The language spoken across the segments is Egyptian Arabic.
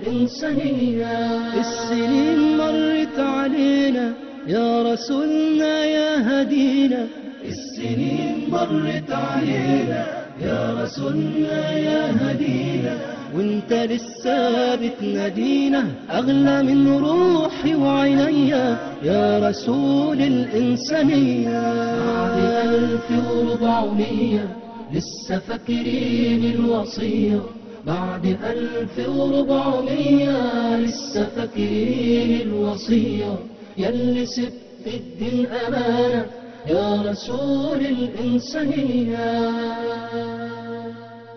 الإنسانية السنين مرت علينا يا رسولنا يا هدينا السنين مرت علينا يا رسولنا يا هدينا وانت لسه بتنادينا اغلى من روحي وعينيا يا رسول الانسانيه بعد الف وربعمية لسه فاكرين الوصيه بعد ألف وربعمية لسه فاكرين الوصية يلي سبت الدين أمانة يا رسول الإنسانية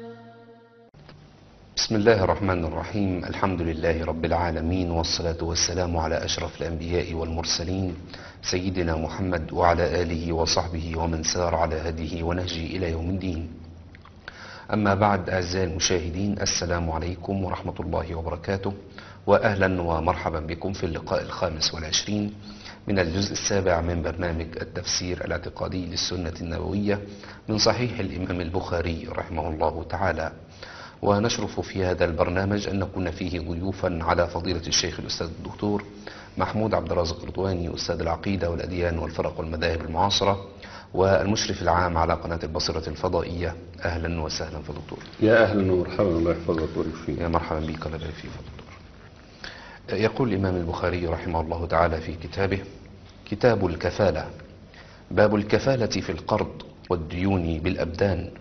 بسم الله الرحمن الرحيم الحمد لله رب العالمين والصلاة والسلام على أشرف الأنبياء والمرسلين سيدنا محمد وعلى آله وصحبه ومن سار على هديه ونهجه إلى يوم الدين أما بعد أعزائي المشاهدين السلام عليكم ورحمة الله وبركاته وأهلا ومرحبا بكم في اللقاء الخامس والعشرين من الجزء السابع من برنامج التفسير الاعتقادي للسنة النبوية من صحيح الإمام البخاري رحمه الله تعالى ونشرف في هذا البرنامج أن نكون فيه ضيوفا على فضيلة الشيخ الأستاذ الدكتور محمود عبد الرازق رضواني أستاذ العقيدة والأديان والفرق والمذاهب المعاصرة والمشرف العام على قناة البصرة الفضائية أهلا وسهلا في دكتور يا اهلا ومرحبا الله يحفظك ويبارك فيك يا مرحبا بك الله يبارك فيك دكتور يقول الإمام البخاري رحمه الله تعالى في كتابه كتاب الكفالة باب الكفالة في القرض والديون بالأبدان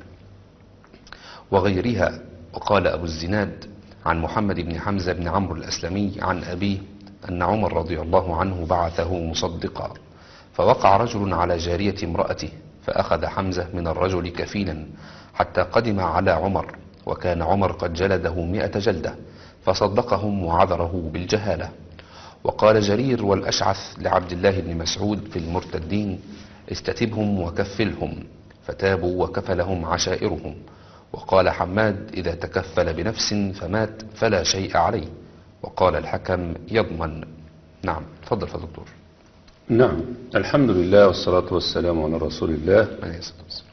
وغيرها وقال أبو الزناد عن محمد بن حمزة بن عمرو الأسلمي عن أبيه أن عمر رضي الله عنه بعثه مصدقا فوقع رجل على جارية امرأته فأخذ حمزة من الرجل كفيلا حتى قدم على عمر وكان عمر قد جلده مئة جلدة فصدقهم وعذره بالجهالة وقال جرير والأشعث لعبد الله بن مسعود في المرتدين استتبهم وكفلهم فتابوا وكفلهم عشائرهم وقال حماد إذا تكفل بنفس فمات فلا شيء عليه وقال الحكم يضمن نعم تفضل يا دكتور نعم الحمد لله والصلاة والسلام على رسول الله عليه الصلاة والسلام.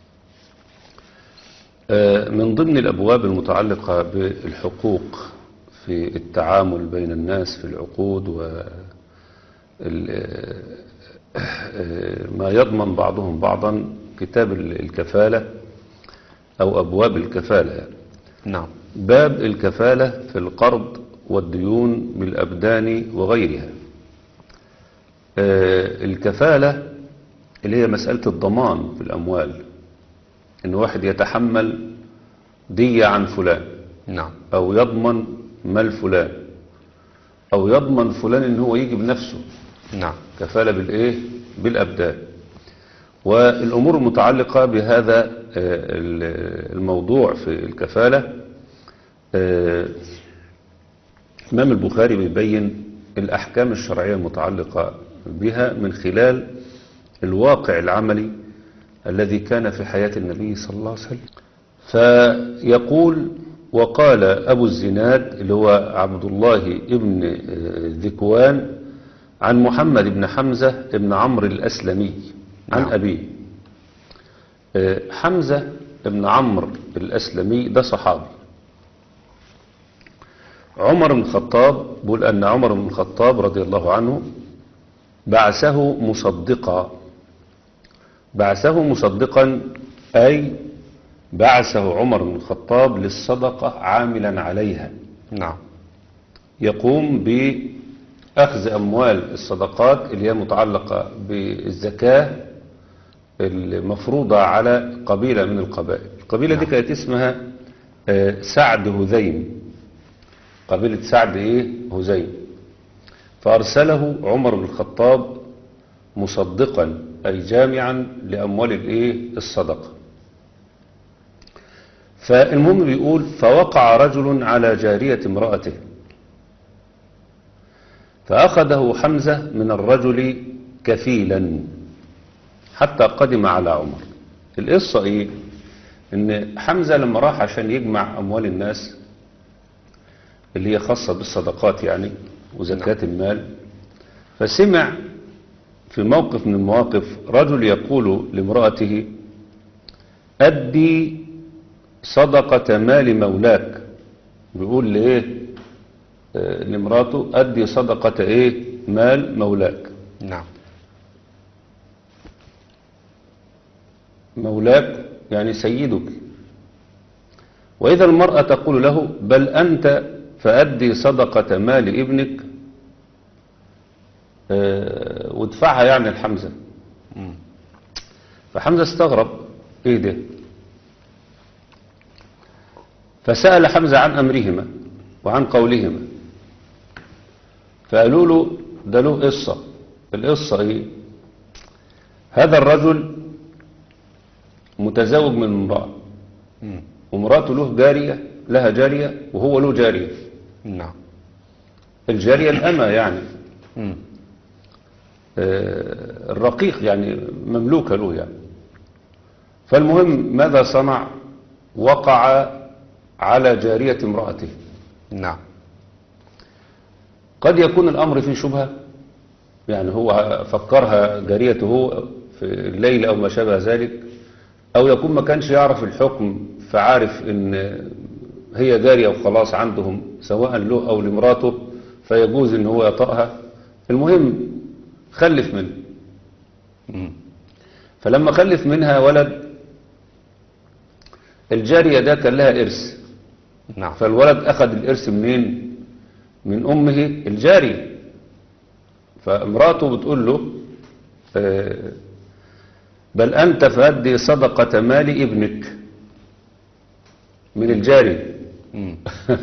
آه، من ضمن الأبواب المتعلقة بالحقوق في التعامل بين الناس في العقود و ال- آه، ما يضمن بعضهم بعضا كتاب الكفالة أو أبواب الكفالة يعني. نعم باب الكفالة في القرض والديون بالأبدان وغيرها آه، الكفالة اللي هي مسألة الضمان في الأموال إن واحد يتحمل دية عن فلان نعم أو يضمن مال فلان أو يضمن فلان إن هو يجي بنفسه نعم كفالة بالإيه بالأبدان والأمور المتعلقة بهذا آه، ال- الموضوع في الكفالة آه، الإمام البخاري بيبين الأحكام الشرعية المتعلقة بها من خلال الواقع العملي الذي كان في حياة النبي صلى الله عليه وسلم فيقول وقال أبو الزناد اللي هو عبد الله ابن آه، ذكوان عن محمد بن حمزة بن عمرو الأسلمي عن نعم. أبيه آه، حمزة بن عمرو الأسلمي ده صحابي عمر بن الخطاب بيقول أن عمر بن الخطاب رضي الله عنه بعثه مصدقا بعثه مصدقا أي بعثه عمر بن الخطاب للصدقة عاملا عليها نعم يقوم بأخذ أموال الصدقات اللي هي متعلقة بالزكاة المفروضة على قبيلة من القبائل القبيلة دي كانت اسمها آه، سعد هذيم قبيلة سعد ايه هذيم فأرسله عمر بن الخطاب مصدقا أي جامعا لأموال الايه الصدقة فالمهم بيقول فوقع رجل على جارية امرأته فأخذه حمزة من الرجل كفيلا حتى قدم على عمر القصة ايه ان حمزة لما راح عشان يجمع اموال الناس اللي هي خاصة بالصدقات يعني وزكاة المال فسمع في موقف من المواقف رجل يقول لامرأته أدي صدقة مال مولاك بيقول لإيه آه، لمراته أدي صدقة إيه مال مولاك نعم مولاك يعني سيدك وإذا المرأة تقول له بل أنت فأدي صدقة مال ابنك آه، وادفعها يعني لحمزة مم. فحمزة استغرب ايه ده فسأل حمزة عن أمرهما وعن قولهما فقالوا له ده له قصة القصة ايه هذا الرجل متزوج من امرأة مم. ومراته له جارية لها جارية وهو له جارية نعم الجارية الأمة يعني مم. آه، الرقيق يعني مملوكة له يعني فالمهم ماذا صنع وقع على جارية امرأته نعم قد يكون الأمر فيه شبهة يعني هو فكرها جاريته هو في الليل أو ما شابه ذلك أو يكون ما كانش يعرف الحكم فعارف إن هي جارية وخلاص عندهم سواء له أو لمراته فيجوز إن هو يطأها المهم خلف منه مم. فلما خلف منها ولد الجارية ده كان لها إرث نعم فالولد أخذ الإرث منين من أمه الجارية فامراته بتقول له آه، بل أنت فأدي صدقة مال ابنك من الجارية مم.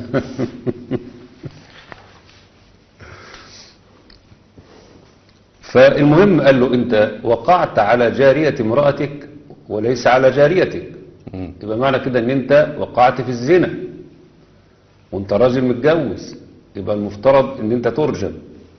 فالمهم قال له أنت وقعت على جارية امرأتك وليس على جاريتك مم. يبقى معنى كده ان انت وقعت في الزنا وانت راجل متجوز يبقى المفترض ان انت ترجم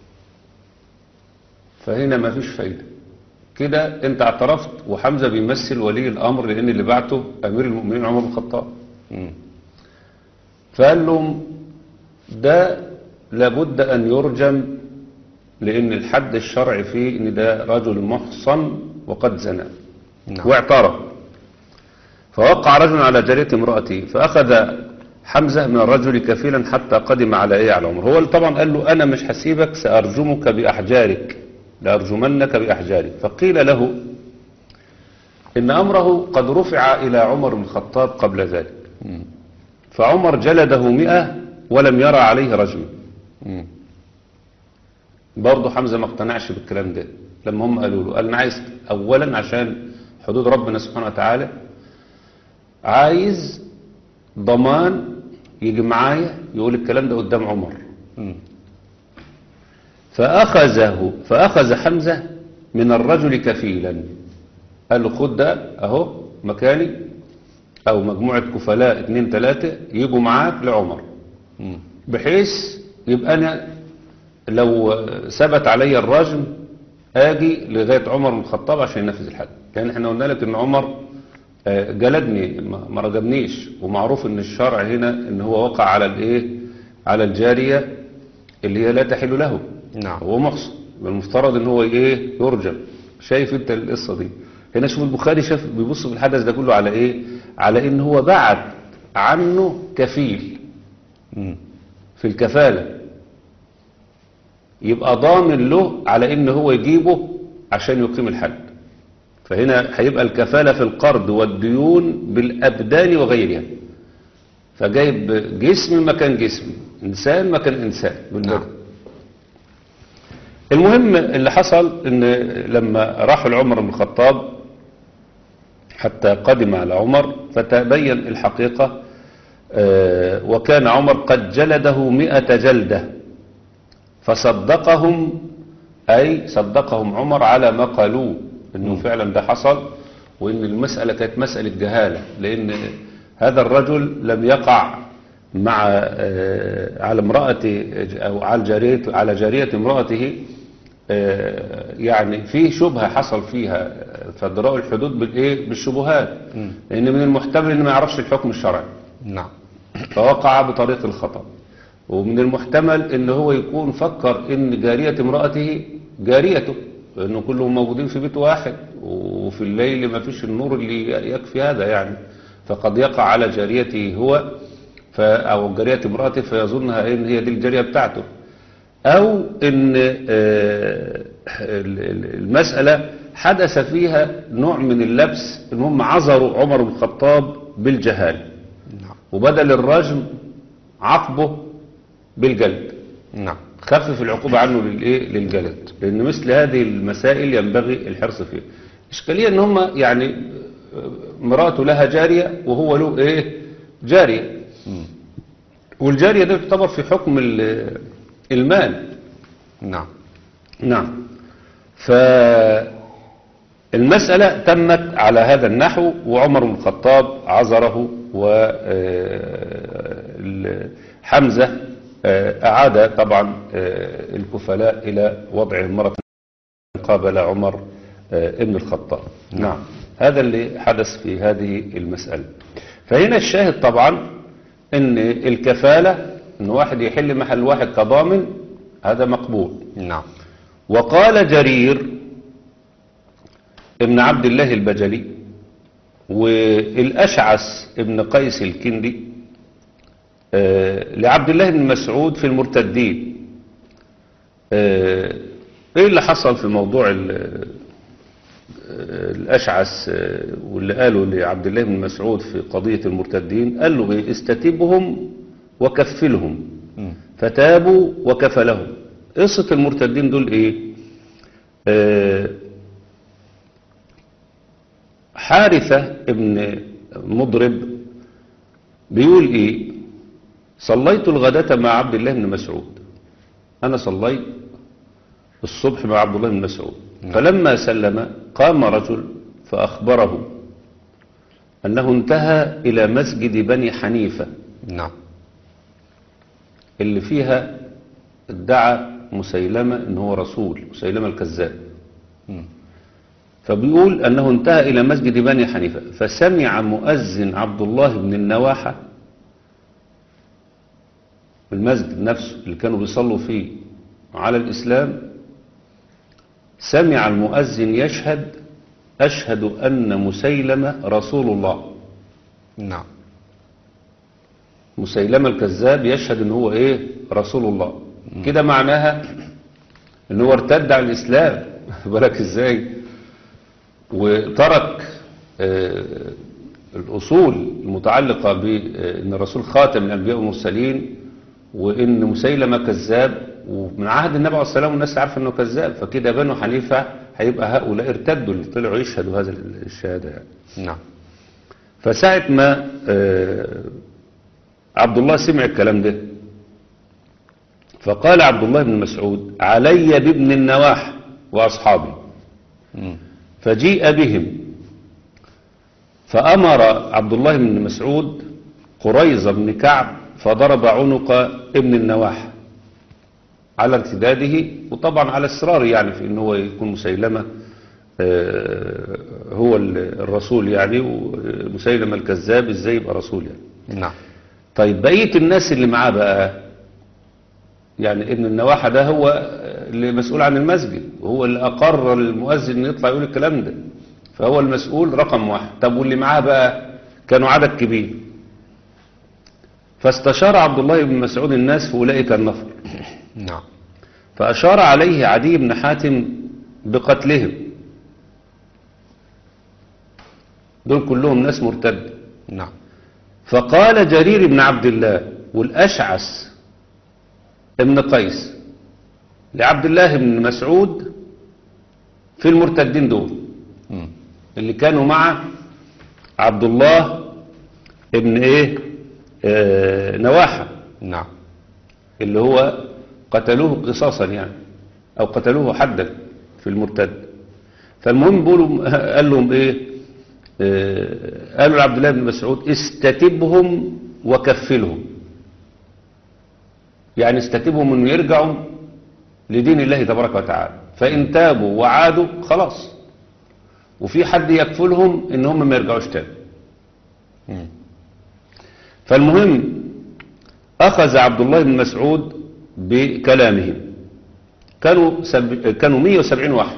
فهنا ما فيش فايدة كده انت اعترفت وحمزة بيمثل ولي الامر لان اللي بعته امير المؤمنين عمر بن الخطاب مم. فقال لهم ده لابد ان يرجم لان الحد الشرعي فيه ان ده رجل محصن وقد زنى نعم واعترف فوقع رجل على جارية امرأته فأخذ حمزة من الرجل كفيلا حتى قدم على ايه على عمر هو اللي طبعا قال له أنا مش هسيبك سأرجمك بأحجارك لأرجمنك بأحجارك فقيل له إن أمره قد رفع إلى عمر بن الخطاب قبل ذلك مم. فعمر جلده مئة ولم يرى عليه رجم مم. برضه حمزة ما اقتنعش بالكلام ده لما هم قالوا له قال انا عايز اولا عشان حدود ربنا سبحانه وتعالى عايز ضمان يجي معايا يقول الكلام ده قدام عمر مم. فأخذه فأخذ حمزة من الرجل كفيلا قال له خد ده اهو مكاني او مجموعة كفلاء اتنين تلاتة يجوا معاك لعمر مم. بحيث يبقى انا لو ثبت علي الرجم اجي لغايه عمر بن الخطاب عشان ينفذ الحد لان احنا قلنا لك ان عمر آه، جلدني ما ما رجمنيش ومعروف ان الشرع هنا ان هو وقع على الايه على الجاريه اللي هي لا تحل له نعم هو محصن يبقى المفترض ان هو ايه يرجم شايف انت القصه دي هنا شوف البخاري شاف بيبص في الحدث ده كله على ايه على ان هو بعد عنه كفيل مم. في الكفالة يبقى ضامن له على ان هو يجيبه عشان يقيم الحد فهنا هيبقى الكفالة في القرض والديون بالأبدان وغيرها فجايب جسم مكان جسم إنسان مكان إنسان بالبدن نعم. المهم اللي حصل ان لما راحوا لعمر بن الخطاب حتى قدم على عمر فتبين الحقيقة آه، وكان عمر قد جلده مئة جلدة فصدقهم أي صدقهم عمر على ما قالوه أنه فعلا ده حصل وأن المسألة كانت مسألة جهالة لأن هذا الرجل لم يقع مع آه، على امرأة أو على جارية على جارية امرأته آه، يعني في شبهة حصل فيها فدراء الحدود بالإيه بالشبهات لأن من المحتمل أنه ما يعرفش الحكم الشرعي نعم فوقع بطريق الخطأ ومن المحتمل ان هو يكون فكر ان جارية امرأته جاريته لانه كلهم موجودين في بيت واحد وفي الليل ما فيش النور اللي يكفي هذا يعني فقد يقع على جاريته هو ف أو جارية امرأته فيظنها إن هي دي الجارية بتاعته أو إن آه، ال- ال- المسألة حدث فيها نوع من اللبس إن هم عذروا عمر بن الخطاب بالجهال نعم وبدل الرجم عاقبه بالجلد نعم خفف العقوبة عنه للإيه للجلد لأن مثل هذه المسائل ينبغي الحرص فيها إشكالية إن هم يعني آه، مراته لها جارية وهو له إيه جارية مم. والجارية دي تعتبر في حكم ال- المال نعم نعم فالمسألة تمت على هذا النحو وعمر بن الخطاب عذره وحمزة أعاد طبعا آه، الكفلاء إلى وضعهم مرة قابل عمر آه، ابن الخطاب نعم هذا اللي حدث في هذه المسألة فهنا الشاهد طبعا ان الكفالة ان واحد يحل محل واحد كضامن هذا مقبول نعم وقال جرير ابن عبد الله البجلي والأشعث ابن قيس الكندي آه، لعبد الله بن مسعود في المرتدين آه، ايه اللي حصل في موضوع ال- آه، الأشعث آه، واللي قاله لعبد الله بن مسعود في قضية المرتدين قال له ايه استتبهم وكفلهم مم. فتابوا وكفلهم قصة المرتدين دول ايه آه، حارثة ابن مضرب بيقول ايه صليت الغداة مع عبد الله بن مسعود انا صليت الصبح مع عبد الله بن مسعود فلما سلم قام رجل فاخبره انه انتهى الى مسجد بني حنيفه نعم اللي فيها ادعى مسيلمة ان هو رسول مسيلمة الكذاب مم. فبيقول انه انتهى الى مسجد بني حنيفة فسمع مؤذن عبد الله بن النواحة المسجد نفسه اللي كانوا بيصلوا فيه على الاسلام سمع المؤذن يشهد اشهد ان مسيلمة رسول الله نعم مسيلمة الكذاب يشهد ان هو ايه رسول الله كده معناها ان هو ارتد عن الاسلام بالك ازاي وترك آه، الاصول المتعلقة بان الرسول خاتم الانبياء والمرسلين وان مسيلمة كذاب ومن عهد النبي عليه الصلاة والسلام والناس عارفه انه كذاب فكده بنو حنيفة هيبقى هؤلاء ارتدوا اللي طلعوا يشهدوا هذا الشهادة يعني. نعم فساعة ما آه، عبد الله سمع الكلام ده فقال عبد الله بن مسعود علي بابن النواح وأصحابي مم. فجيء بهم فأمر عبد الله بن مسعود قريظة بن كعب فضرب عنق ابن النواح على ارتداده وطبعا على اصراره يعني في ان هو يكون مسيلمة آه، هو ال- الرسول يعني ومسيلمة الكذاب ازاي يبقى رسول يعني نعم طيب بقية الناس اللي معاه بقى يعني ابن النواحة ده هو اللي مسؤول عن المسجد وهو اللي أقر المؤذن إنه يطلع يقول الكلام ده فهو المسؤول رقم واحد طب واللي معاه بقى كانوا عدد كبير فاستشار عبد الله بن مسعود الناس في أولئك النفر نعم فأشار عليه عدي بن حاتم بقتلهم دول كلهم ناس مرتد نعم فقال جرير بن عبد الله والأشعث ابن قيس لعبد الله بن مسعود في المرتدين دول مم. اللي كانوا مع عبد الله ابن ايه آه نواحة نعم اللي هو قتلوه قصاصا يعني او قتلوه حدا في المرتد فالمهم بيقولوا قال لهم ايه آه، قالوا لعبد الله بن مسعود استتبهم وكفلهم يعني استتبهم انه يرجعوا لدين الله تبارك وتعالى فان تابوا وعادوا خلاص وفي حد يكفلهم ان هم ما يرجعوش تاني مم. فالمهم أخذ عبد الله بن مسعود بكلامهم كانوا سب... كانوا 170 واحد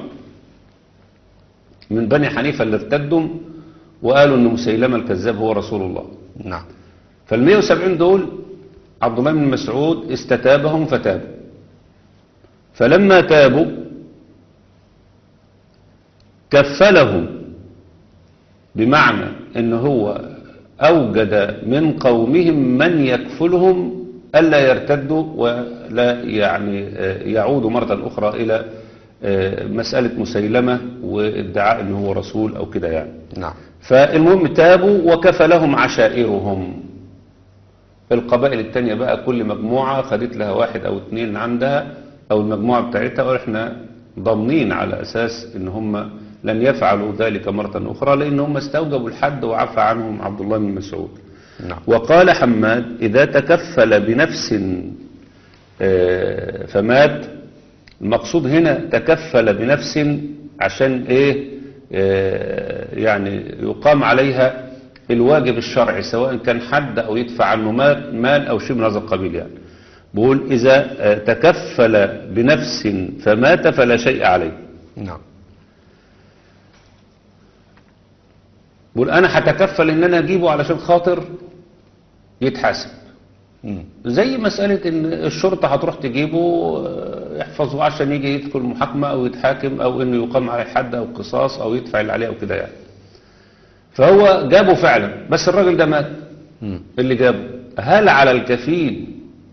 من بني حنيفة اللي ارتدوا وقالوا ان مسيلمة الكذاب هو رسول الله نعم فال 170 دول عبد الله بن مسعود استتابهم فتابوا فلما تابوا كفلهم بمعنى ان هو اوجد من قومهم من يكفلهم الا يرتدوا ولا يعني آه، يعودوا مرة اخرى الى آه، مسألة مسيلمة وادعاء ان هو رسول او كده يعني نعم فالمهم تابوا وكفلهم عشائرهم القبائل التانية بقى كل مجموعة خدت لها واحد او اتنين عندها او المجموعة بتاعتها واحنا ضامنين على اساس ان هم لن يفعلوا ذلك مرة اخرى لان هم استوجبوا الحد وعفى عنهم عبد الله بن مسعود نعم وقال حماد إذا تكفل بنفس آه، فمات المقصود هنا تكفل بنفس عشان ايه آه، يعني يقام عليها الواجب الشرعي سواء كان حد او يدفع عنه مال, مال او شيء من هذا القبيل يعني بقول اذا آه، تكفل بنفس فمات فلا شيء عليه نعم بقول انا هتكفل ان انا اجيبه علشان خاطر يتحاسب مم. زي مسألة ان الشرطة هتروح تجيبه آه، يحفظه عشان يجي يدخل محاكمة او يتحاكم او انه يقام عليه حد او قصاص او يدفع اللي عليه او كده يعني فهو جابه فعلا بس الراجل ده مات مم. اللي جابه هل على الكفيل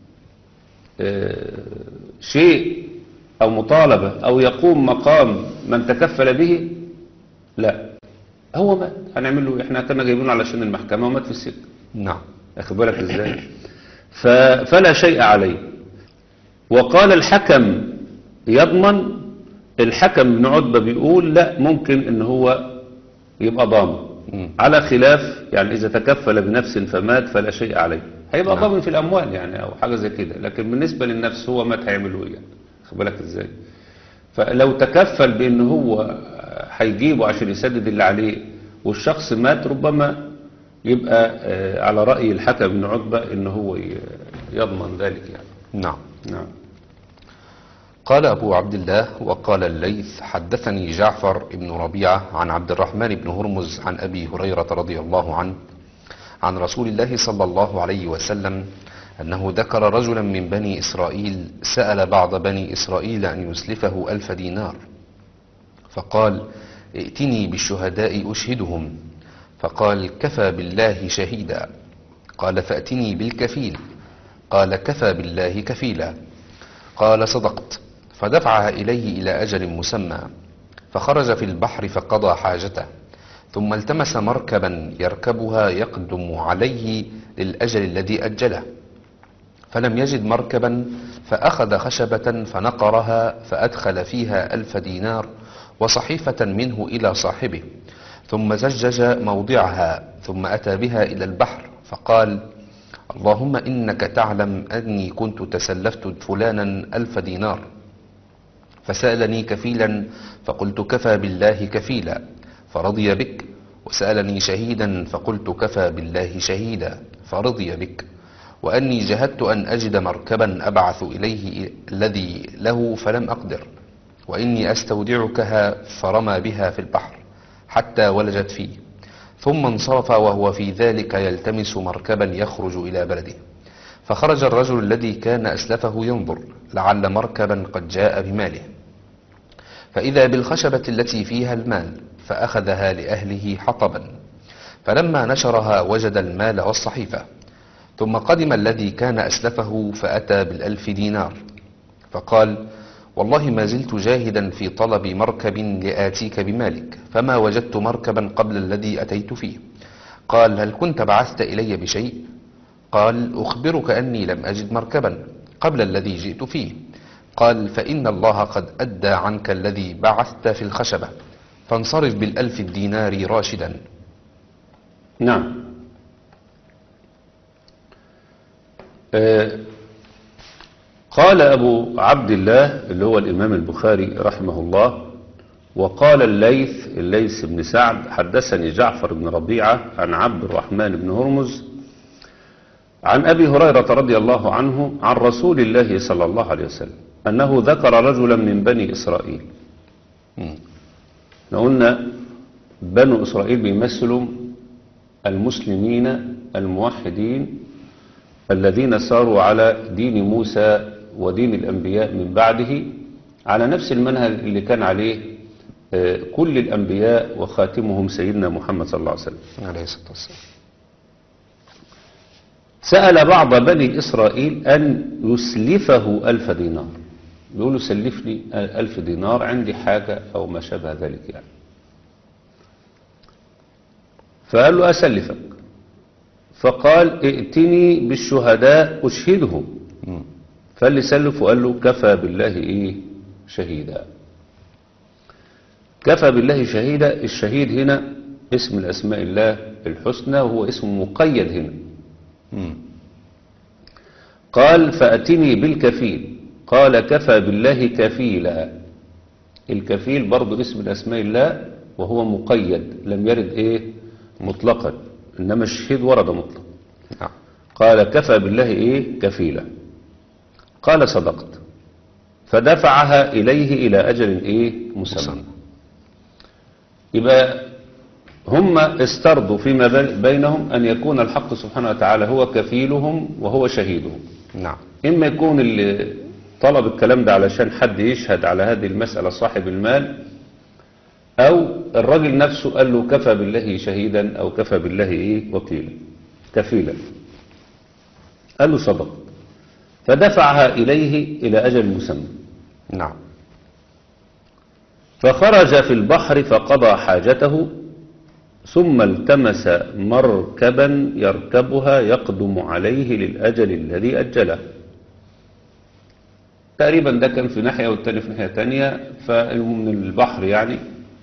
آه، شيء او مطالبة او يقوم مقام من تكفل به لا هو مات هنعمل له إيه؟ احنا كنا جايبينه علشان المحكمة ومات في السجن نعم أخد بالك ازاي ف- فلا شيء عليه وقال الحكم يضمن الحكم بن عتبة بيقول لا ممكن ان هو يبقى ضامن مم. على خلاف يعني اذا تكفل بنفس فمات فلا شيء عليه هيبقى نعم. ضامن في الاموال يعني او حاجة زي كده لكن بالنسبة للنفس هو مات هيعمل ايه يعني أخد بالك ازاي فلو تكفل بان هو هيجيبه عشان يسدد اللي عليه والشخص مات ربما يبقى آه، على رأي الحكم بن عتبة ان هو ي- يضمن ذلك يعني نعم نعم قال أبو عبد الله وقال الليث حدثني جعفر بن ربيعة عن عبد الرحمن بن هرمز عن أبي هريرة رضي الله عنه عن رسول الله صلى الله عليه وسلم أنه ذكر رجلا من بني إسرائيل سأل بعض بني إسرائيل أن يسلفه ألف دينار فقال ائتني بالشهداء أشهدهم فقال كفى بالله شهيدا قال فأتني بالكفيل قال كفى بالله كفيلا قال صدقت فدفعها إليه إلى أجل مسمى فخرج في البحر فقضى حاجته ثم التمس مركبا يركبها يقدم عليه للأجل الذي أجله فلم يجد مركبا فأخذ خشبة فنقرها فأدخل فيها ألف دينار وصحيفة منه إلى صاحبه ثم زجج موضعها ثم أتى بها إلى البحر فقال اللهم إنك تعلم أني كنت تسلفت فلانا ألف دينار فسألني كفيلا فقلت كفى بالله كفيلا فرضي بك وسألني شهيدا فقلت كفى بالله شهيدا فرضي بك وأني جهدت أن أجد مركبا أبعث إليه الذي له فلم أقدر وإني أستودعكها فرمى بها في البحر حتى ولجت فيه ثم انصرف وهو في ذلك يلتمس مركبا يخرج إلى بلده فخرج الرجل الذي كان أسلفه ينظر لعل مركبا قد جاء بماله فإذا بالخشبة التي فيها المال فأخذها لأهله حطبا فلما نشرها وجد المال والصحيفة ثم قدم الذي كان أسلفه فأتى بالألف دينار فقال والله ما زلت جاهدا في طلب مركب لآتيك بمالك فما وجدت مركبا قبل الذي أتيت فيه قال هل كنت بعثت إلي بشيء قال أخبرك أني لم أجد مركبا قبل الذي جئت فيه قال فإن الله قد أدى عنك الذي بعثت في الخشبة فانصرف بالألف الدينار راشدا نعم آه، قال أبو عبد الله اللي هو الإمام البخاري رحمه الله وقال الليث الليث بن سعد حدثني جعفر بن ربيعة عن عبد الرحمن بن هرمز عن أبي هريرة رضي الله عنه عن رسول الله صلى الله عليه وسلم أنه ذكر رجلا من بني إسرائيل مم. احنا قلنا بنو إسرائيل بيمثلوا المسلمين الموحدين الذين ساروا على دين موسى ودين الأنبياء من بعده على نفس المنهج اللي كان عليه آه، كل الأنبياء وخاتمهم سيدنا محمد صلى الله عليه وسلم عليه الصلاة والسلام سأل بعض بني إسرائيل أن يسلفه ألف دينار يقول له سلفني ألف دينار عندي حاجة أو ما شابه ذلك يعني فقال له أسلفك فقال ائتني بالشهداء أشهدهم مم. فاللي سلف وقال له كفى بالله إيه شهيدا كفى بالله شهيدا الشهيد هنا اسم الأسماء الله الحسنى وهو اسم مقيد هنا مم. قال فأتني بالكفيل قال كفى بالله كفيلا الكفيل برضو اسم الأسماء الله وهو مقيد لم يرد إيه مطلقا إنما الشهيد ورد مطلق نعم قال كفى بالله إيه كفيلا قال صدقت فدفعها إليه إلى أجل إيه مسمى مسمى. يبقى هم استرضوا فيما بين- بينهم أن يكون الحق سبحانه وتعالى هو كفيلهم وهو شهيدهم نعم إما يكون اللي طلب الكلام ده علشان حد يشهد على هذه المسألة صاحب المال أو الراجل نفسه قال له كفى بالله شهيدا أو كفى بالله إيه وكيلا كفيلا قال له صدق فدفعها إليه إلى أجل مسمى نعم فخرج في البحر فقضى حاجته ثم التمس مركبا يركبها يقدم عليه للأجل الذي أجله تقريبا ده كان في ناحية والتاني في ناحية تانية فمن البحر يعني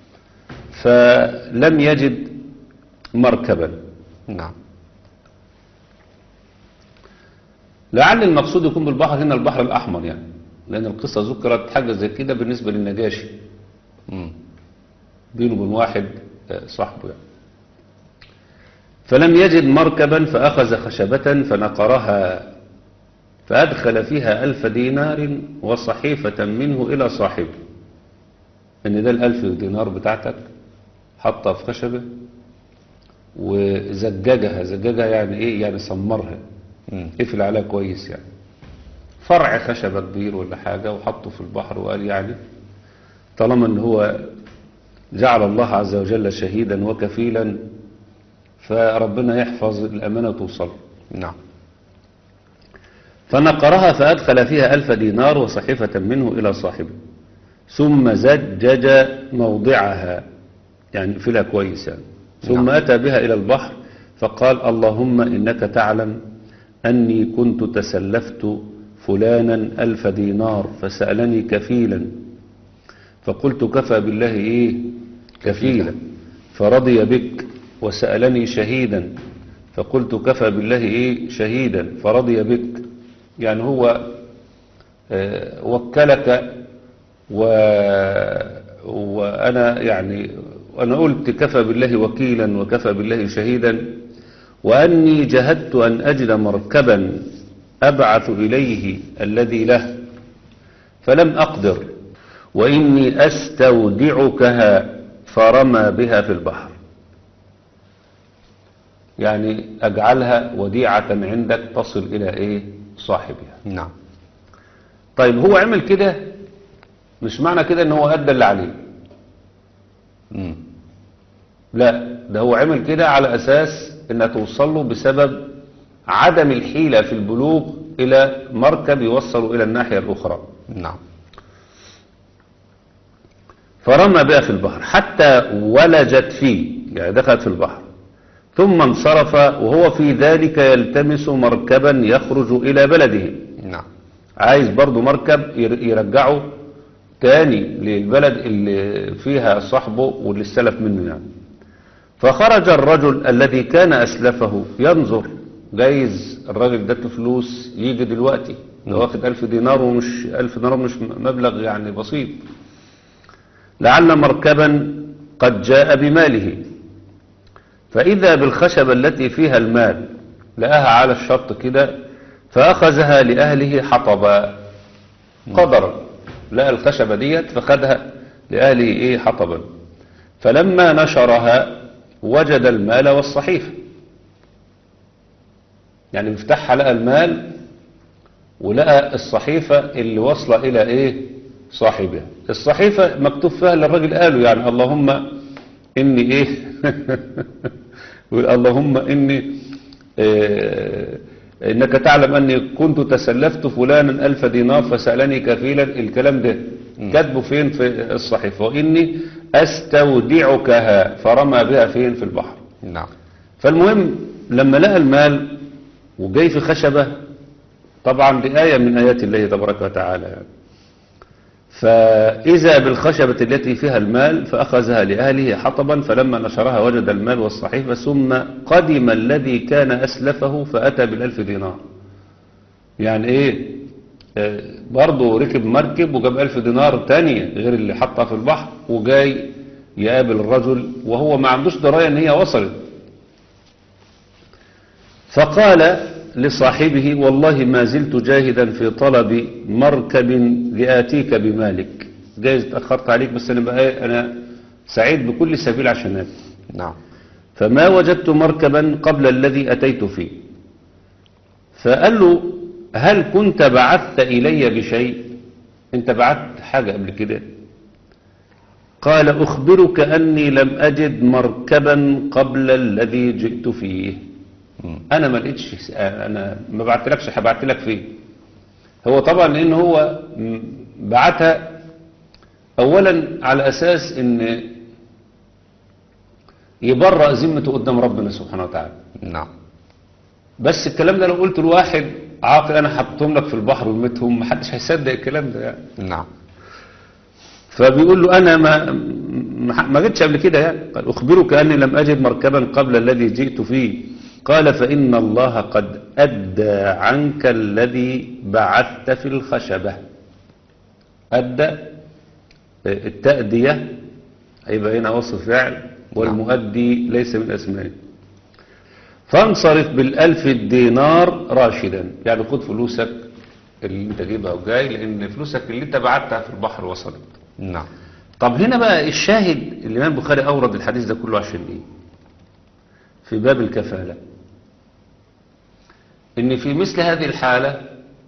فلم يجد مركبا نعم لعل المقصود يكون بالبحر هنا البحر الأحمر يعني لأن القصة ذكرت حاجة زي كده بالنسبة للنجاشي مم. بينه وبين واحد آه، صاحبه يعني فلم يجد مركبا فأخذ خشبة فنقرها فأدخل فيها ألف دينار وصحيفة منه إلى صاحبه إن ده الألف دينار بتاعتك حطها في خشبة وزججها زججها يعني إيه يعني سمرها مم. قفل عليها كويس يعني فرع خشبة كبير ولا حاجة وحطه في البحر وقال يعني طالما ان هو جعل الله عز وجل شهيدا وكفيلا فربنا يحفظ الأمانة توصل نعم فنقرها فأدخل فيها ألف دينار وصحيفة منه إلى صاحبه ثم زجج موضعها يعني فيها كويس يعني ثم نعم. أتى بها إلى البحر فقال اللهم إنك تعلم أني كنت تسلفت فلانا ألف دينار فسألني كفيلا فقلت كفى بالله إيه كفيلا فرضي بك وسألني شهيدا فقلت كفى بالله إيه شهيدا فرضي بك يعني هو آه، وكلك و... وأنا يعني أنا قلت كفى بالله وكيلا وكفى بالله شهيدا وأني جهدت أن أجد مركبا أبعث إليه الذي له فلم أقدر وإني أستودعكها فرمى بها في البحر يعني أجعلها وديعة عندك تصل إلى إيه صاحبها نعم طيب هو عمل كده مش معنى كده ان هو أدى اللي عليه مم. لا ده هو عمل كده على أساس انها توصل له بسبب عدم الحيلة في البلوغ إلى مركب يوصل إلى الناحية الأخرى نعم فرمى بها في البحر حتى ولجت فيه يعني دخلت في البحر ثم انصرف وهو في ذلك يلتمس مركبا يخرج إلى بلده نعم عايز برضو مركب ير- يرجعه تاني للبلد اللي فيها صاحبه واللي استلف منه يعني فخرج الرجل الذي كان أسلفه ينظر جايز الراجل ده فلوس يجي دلوقتي ده واخد ألف دينار ومش ألف دينار مش مبلغ يعني بسيط لعل مركبا قد جاء بماله فإذا بالخشبة التي فيها المال لقاها على الشط كده فأخذها لأهله حطبا قدرا لقى الخشبة ديت فخدها لأهله إيه حطبا فلما نشرها وجد المال والصحيفة يعني بيفتحها لقى المال ولقى الصحيفة اللي واصلة إلى إيه صاحبها الصحيفة مكتوب فيها اللي الراجل قاله يعني اللهم إني إيه يقول اللهم إني آه إنك تعلم أني كنت تسلفت فلانا ألف دينار فسألني كفيلا الكلام ده كاتبه فين في الصحيفة وإني أستودعكها فرمى بها فين في البحر نعم فالمهم لما لقى المال وجاي في خشبة طبعا دي آية من آيات الله تبارك وتعالى يعني فإذا بالخشبة التي فيها المال فأخذها لأهله حطبا فلما نشرها وجد المال والصحيفة ثم قدم الذي كان أسلفه فأتى بالألف دينار يعني إيه آه، برضه ركب مركب وجاب ألف دينار تانية غير اللي حطها في البحر وجاي يقابل الرجل وهو ما عندوش دراية ان هي وصلت فقال لصاحبه والله ما زلت جاهدا في طلب مركب لآتيك بمالك جايز اتأخرت عليك بس أنا, بقى أنا سعيد بكل سبيل عشان آتي نعم فما وجدت مركبا قبل الذي أتيت فيه فقال له هل كنت بعثت إلي بشيء انت بعثت حاجة قبل كده قال أخبرك أني لم أجد مركبا قبل الذي جئت فيه أنا ما لقيتش أنا ما بعتلكش هبعت لك فيه هو طبعا لأن هو م- بعتها أولا على أساس أن يبرأ ذمته قدام ربنا سبحانه وتعالى نعم بس الكلام ده لو قلت لواحد عاقل انا حطهم لك في البحر ورميتهم محدش هيصدق الكلام ده يعني نعم فبيقول له انا ما ما ما جيتش قبل كده يعني قال اخبرك اني لم اجد مركبا قبل الذي جئت فيه قال فان الله قد ادى عنك الذي بعثت في الخشبه ادى التاديه هيبقى هنا وصف فعل والمؤدي ليس من اسمائه فانصرف بالألف دينار راشدا يعني خد فلوسك اللي انت جايبها وجاي لان فلوسك اللي انت بعتها في البحر وصلت نعم طب هنا بقى الشاهد الإمام البخاري أورد الحديث ده كله عشان إيه في باب الكفالة إن في مثل هذه الحالة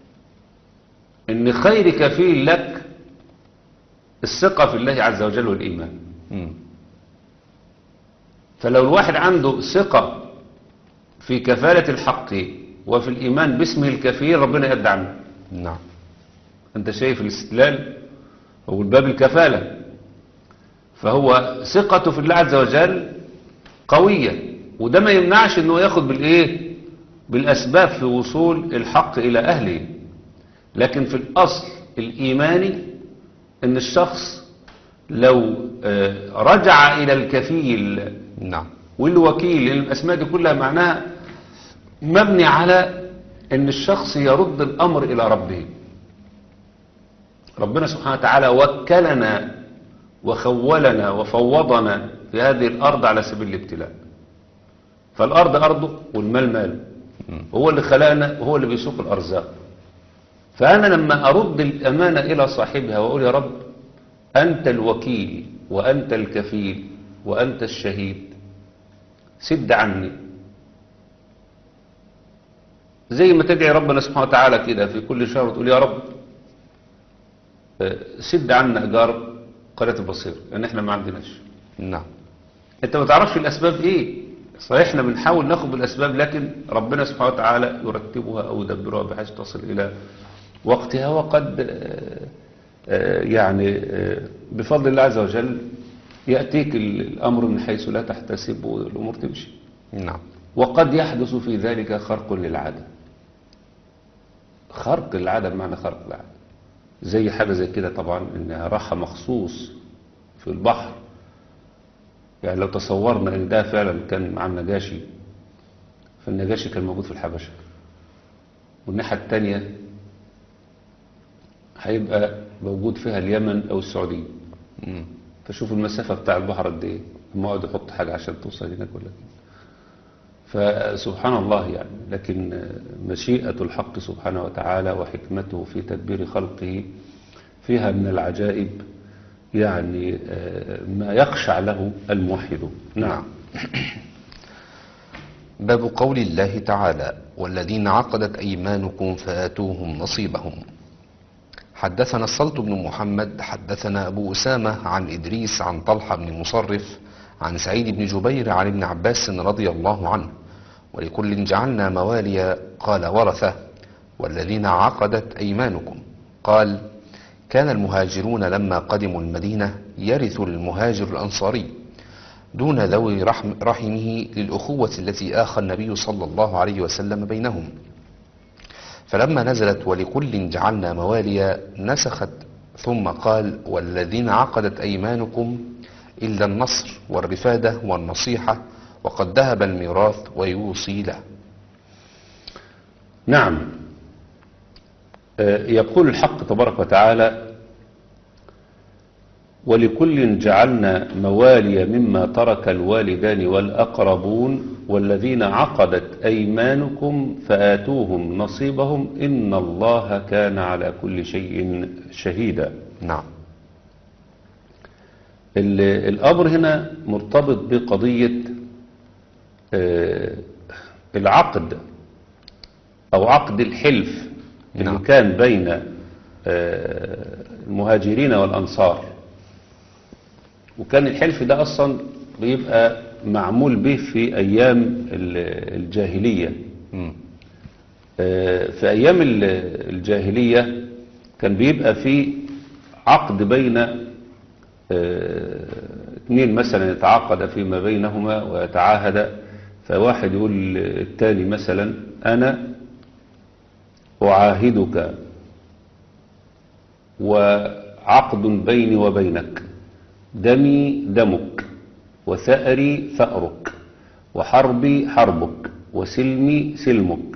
إن خير كفيل لك الثقة في الله عز وجل والإيمان مم. فلو الواحد عنده ثقة في كفالة الحق وفي الإيمان باسمه الكفيل ربنا يدعى عنه نعم أنت شايف الاستدلال هو الباب الكفالة فهو ثقته في الله عز وجل قوية وده ما يمنعش أنه ياخد بالإيه بالأسباب في وصول الحق إلى أهله لكن في الأصل الإيماني أن الشخص لو آه، رجع إلى الكفيل نعم والوكيل لأن الأسماء دي كلها معناها مبني على أن الشخص يرد الأمر إلى ربه ربنا سبحانه وتعالى وكلنا وخولنا وفوضنا في هذه الأرض على سبيل الابتلاء فالأرض أرضه والمال ماله هو اللي خلقنا وهو اللي بيسوق الأرزاق فأنا لما أرد الأمانة إلى صاحبها وأقول يا رب أنت الوكيل وأنت الكفيل وأنت الشهيد سد عني زي ما تدعي ربنا سبحانه وتعالى كده في كل شهر وتقول يا رب آه، سد عنا ايجار قريه البصير لان احنا ما عندناش نعم انت ما تعرفش الاسباب ايه صحيح احنا بنحاول ناخد بالاسباب لكن ربنا سبحانه وتعالى يرتبها او يدبرها بحيث تصل الى وقتها وقد آه، آه، يعني آه، بفضل الله عز وجل ياتيك ال- الامر من حيث لا تحتسب والامور تمشي نعم وقد يحدث في ذلك خرق للعادة خرق العادة بمعنى خرق العادة زي حاجة زي كده طبعا انها راحة مخصوص في البحر يعني لو تصورنا ان ده فعلا كان مع النجاشي فالنجاشي كان موجود في الحبشة والناحية التانية هيبقى موجود فيها اليمن او السعودية مم. فشوف المسافة بتاع البحر قد ايه لما يقعد يحط حاجة عشان توصل هناك ولا كده فسبحان الله يعني لكن مشيئة الحق سبحانه وتعالى وحكمته في تدبير خلقه فيها من العجائب يعني آه، ما يخشع له الموحد نعم باب قول الله تعالى والذين عقدت أيمانكم فآتوهم نصيبهم حدثنا السلط بن محمد حدثنا أبو أسامة عن إدريس عن طلحة بن مصرف عن سعيد بن جبير عن ابن عباس رضي الله عنه ولكل جعلنا مواليا قال ورثة والذين عقدت أيمانكم قال كان المهاجرون لما قدموا المدينة يرث المهاجر الأنصاري دون ذوي رحم رحمه للأخوة التي آخى النبي صلى الله عليه وسلم بينهم فلما نزلت ولكل جعلنا مواليا نسخت ثم قال والذين عقدت أيمانكم إلا النصر والرفادة والنصيحة وقد ذهب الميراث ويوصي له نعم آه، يقول الحق تبارك وتعالى ولكل جعلنا موالي مما ترك الوالدان والأقربون والذين عقدت أيمانكم فآتوهم نصيبهم إن الله كان على كل شيء شهيدا نعم ال- الأمر هنا مرتبط بقضية آه، العقد أو عقد الحلف اللي نعم. كان بين آه، المهاجرين والأنصار وكان الحلف ده أصلا بيبقى معمول به في أيام ال- الجاهلية مم. آه، في أيام ال- الجاهلية كان بيبقى في عقد بين آه، اثنين مثلا يتعاقد فيما بينهما ويتعاهد فواحد يقول للتاني مثلا أنا أعاهدك وعقد بيني وبينك دمي دمك وثأري ثأرك وحربي حربك وسلمي سلمك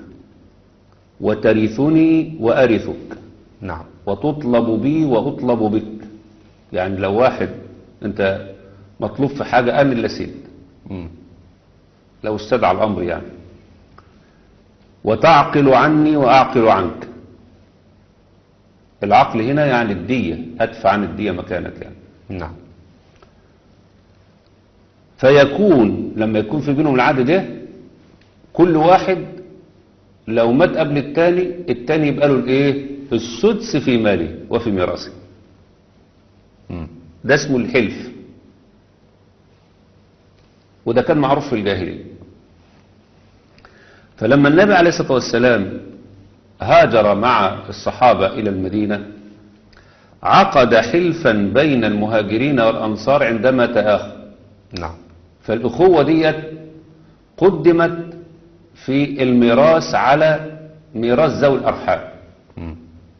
وترثني وأرثك نعم وتطلب بي وأطلب بك يعني لو واحد أنت مطلوب في حاجة أنا اللي أسد مم. لو استدعى الأمر يعني وتعقل عني وأعقل عنك العقل هنا يعني الدية أدفع عن الدية مكانك يعني نعم فيكون لما يكون في بينهم العقد ده كل واحد لو مات قبل التاني التاني يبقى له الايه السدس في ماله وفي ميراثه مم. ده اسمه الحلف وده كان معروف في الجاهلية فلما النبي عليه الصلاة والسلام هاجر مع الصحابة إلى المدينة عقد حلفا بين المهاجرين والأنصار عندما تآخوا نعم فالأخوة ديت قدمت في الميراث على ميراث ذوي الأرحام مم.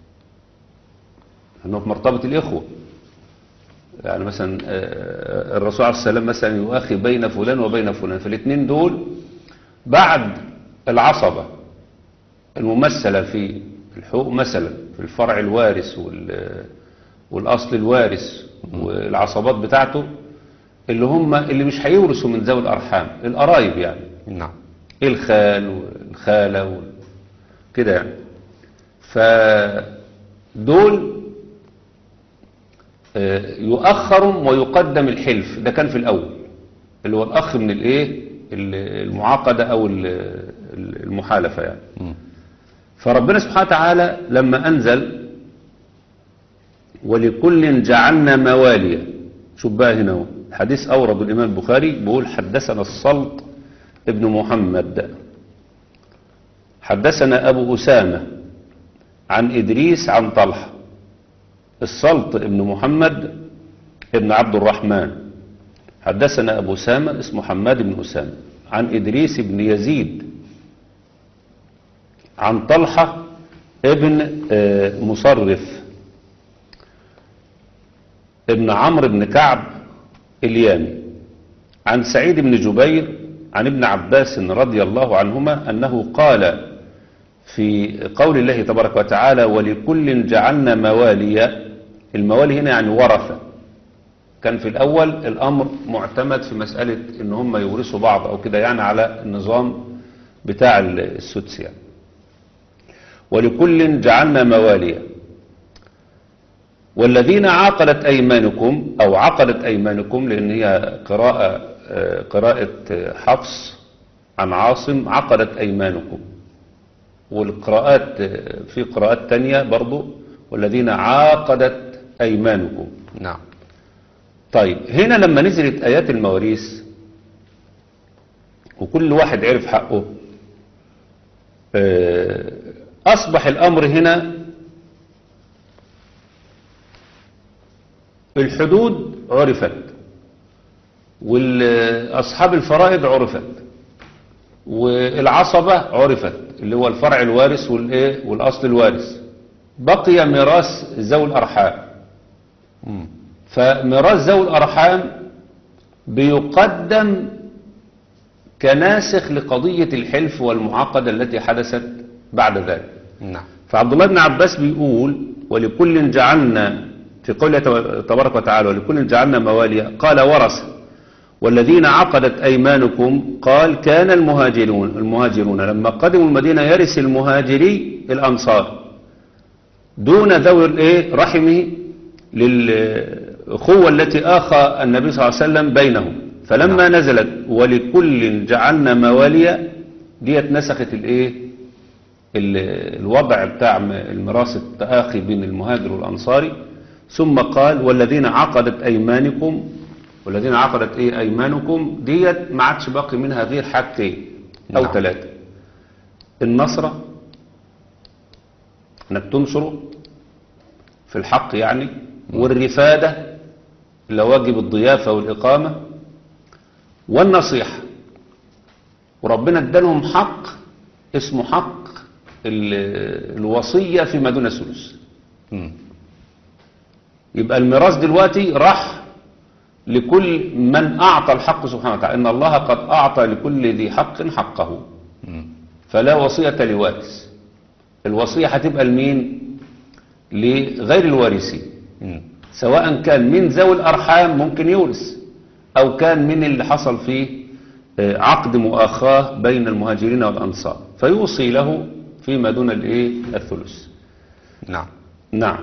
أنه في مرتبة الإخوة يعني مثلا آه، الرسول عليه السلام مثلا يؤخي بين فلان وبين فلان فالاثنين دول بعد العصبة الممثلة في الحقوق مثلا في الفرع الوارث وال- والأصل الوارث والعصبات بتاعته اللي هم اللي مش هيورثوا من ذوي الأرحام القرايب يعني نعم الخال والخالة وال- كده يعني فدول آه، يؤخر ويقدم الحلف ده كان في الأول اللي هو الأخ من الإيه ال- المعاقدة أو ال- ال- المحالفة يعني مم. فربنا سبحانه وتعالى لما أنزل ولكل جعلنا مواليا شوف بقى هنا هو. حديث أورد الإمام البخاري بيقول حدثنا السلط ابن محمد حدثنا أبو أسامة عن إدريس عن طلحة السلط ابن محمد ابن عبد الرحمن حدثنا أبو أسامة اسمه حماد بن أسامة عن إدريس بن يزيد عن طلحة ابن آه، مصرف ابن عمرو بن كعب اليامي عن سعيد بن جبير عن ابن عباس رضي الله عنهما أنه قال في قول الله تبارك وتعالى ولكل جعلنا موالي الموالي هنا يعني ورثة كان في الأول الأمر معتمد في مسألة إن هم يورثوا بعض أو كده يعني على النظام بتاع السدس يعني ولكل جعلنا مواليا والذين عقدت أيمانكم أو عقدت أيمانكم لأن هي قراءة آه، قراءة آه، حفص عن عاصم عقدت أيمانكم والقراءات آه، في قراءات تانية برضو والذين عاقدت أيمانكم نعم طيب هنا لما نزلت آيات المواريث وكل واحد عرف حقه آه، أصبح الأمر هنا الحدود عرفت وأصحاب الفرائض عرفت والعصبة عرفت اللي هو الفرع الوارث والإيه والأصل الوارث بقي ميراث ذوي الأرحام مم. فميراث ذوي الأرحام بيقدم كناسخ لقضية الحلف والمعاقدة التي حدثت بعد ذلك نعم فعبد الله بن عباس بيقول ولكل جعلنا في قوله تبارك وتعالى ولكل جعلنا مواليا قال ورث والذين عقدت أيمانكم قال كان المهاجرون المهاجرون لما قدموا المدينة يرث المهاجري الأنصار دون ذوي الايه رحمه للأخوة التي آخى النبي صلى الله عليه وسلم بينهم فلما نزلت ولكل جعلنا مواليا ديت نسخت الايه ال- الوضع بتاع م- الميراث التآخي بين المهاجر والأنصاري ثم قال والذين عقدت أيمانكم والذين عقدت ايه أيمانكم ديت ما عادش باقي منها غير حاجتين أو نعم. ثلاثة النصرة انك تنصره في الحق يعني والرفادة اللي هو واجب الضيافة والإقامة والنصيحة وربنا ادالهم حق اسمه حق ال- الوصية فيما دون الثلث مم. يبقى الميراث دلوقتي راح لكل من أعطى الحق سبحانه وتعالى إن الله قد أعطى لكل ذي حق حقه مم. فلا وصية لوارث الوصية هتبقى لمين لغير الوارثين مم. سواء كان من ذوي الأرحام ممكن يورث أو كان من اللي حصل فيه آه، عقد مؤاخاة بين المهاجرين والأنصار فيوصي له فيما دون الإيه الثلث نعم نعم